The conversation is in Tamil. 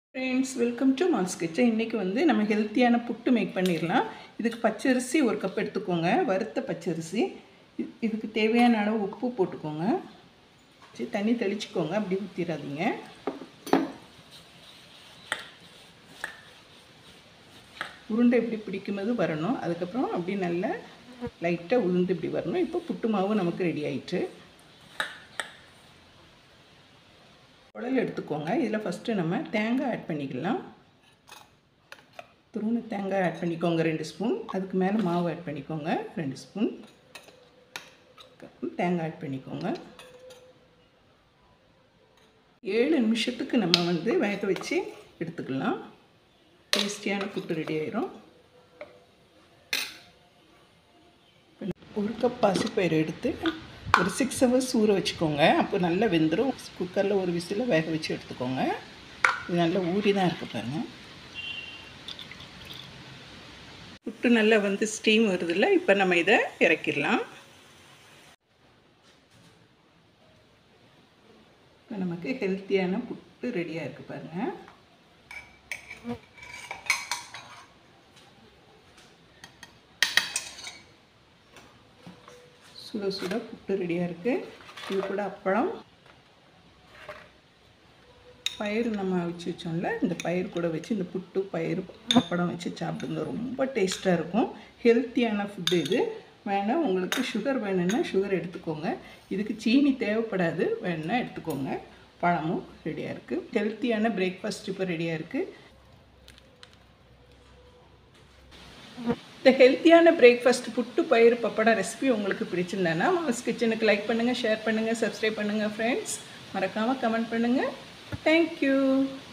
friends welcome to Mal's Kitchen இன்றைக்கி வந்து நம்ம ஹெல்த்தியான புட்டு மேக் பண்ணிடலாம் இதுக்கு பச்சரிசி ஒரு கப் எடுத்துக்கோங்க வறுத்த பச்சரிசி இ- இதுக்கு தேவையான அளவு உப்பு போட்டுக்கோங்க சரி தண்ணி தெளிச்சுக்கோங்க அப்படி ஊற்றிடாதீங்க உருண்டை இப்படி பிடிக்கும்போது வரணும் அதுக்கப்புறம் அப்படி நல்லா லைட்டாக உளுந்து இப்படி வரணும் இப்போ புட்டு மாவு நமக்கு ரெடி ஆயிட்டு குழல் எடுத்துக்கோங்க இதில் ஃபஸ்ட்டு நம்ம தேங்காய் ஆட் பண்ணிக்கலாம் துருவன தேங்காய் ஆட் பண்ணிக்கோங்க ரெண்டு ஸ்பூன் அதுக்கு மேலே மாவு ஆட் பண்ணிக்கோங்க ரெண்டு ஸ்பூன் தேங்காய் ஆட் பண்ணிக்கோங்க ஏழு நிமிஷத்துக்கு நம்ம வந்து வேக வச்சு எடுத்துக்கலாம் டேஸ்டியான புட்டு ரெடி ஆயிரும் ஒரு கப் பாசிப்பயிறு எடுத்து ஒரு சிக்ஸ் ஹவர்ஸ் ஊற வச்சுக்கோங்க அப்போ நல்லா வெந்துடும் குக்கரில் ஒரு விசில் வேக வச்சு எடுத்துக்கோங்க இது நல்லா ஊறி தான் இருக்கு பாருங்க புட்டு நல்லா வந்து ஸ்டீம் வருதுல்ல இப்போ நம்ம இதை இறக்கிடலாம் இப்போ நமக்கு ஹெல்த்தியான புட்டு ரெடியாக இருக்குது பாருங்கள் சுட சுட புட்டு ரெடியாக இருக்குது இது கூட அப்பளம் பயிர் நம்ம வச்சு வச்சோம்ல இந்த பயிர் கூட வச்சு இந்த புட்டு பயிர் அப்பளம் வச்சு சாப்பிடுங்க ரொம்ப டேஸ்ட்டாக இருக்கும் ஹெல்த்தியான ஃபுட்டு இது வேணால் உங்களுக்கு சுகர் வேணும்னா சுகர் எடுத்துக்கோங்க இதுக்கு சீனி தேவைப்படாது வேணும்னா எடுத்துக்கோங்க பழமும் ரெடியாக இருக்குது ஹெல்த்தியான பிரேக்ஃபாஸ்ட் இப்போ ரெடியாக இருக்குது இந்த ஹெல்த்தியான பிரேக்ஃபாஸ்ட் புட்டு பயிர் பப்படா ரெசிபி உங்களுக்கு பிடிச்சிருந்தானா மாஸ் கிச்சனுக்கு லைக் பண்ணுங்கள் ஷேர் பண்ணுங்கள் சப்ஸ்கிரைப் பண்ணுங்கள் ஃப்ரெண்ட்ஸ் மறக்காமல் கமெண்ட் பண்ணுங்கள் தேங்க்யூ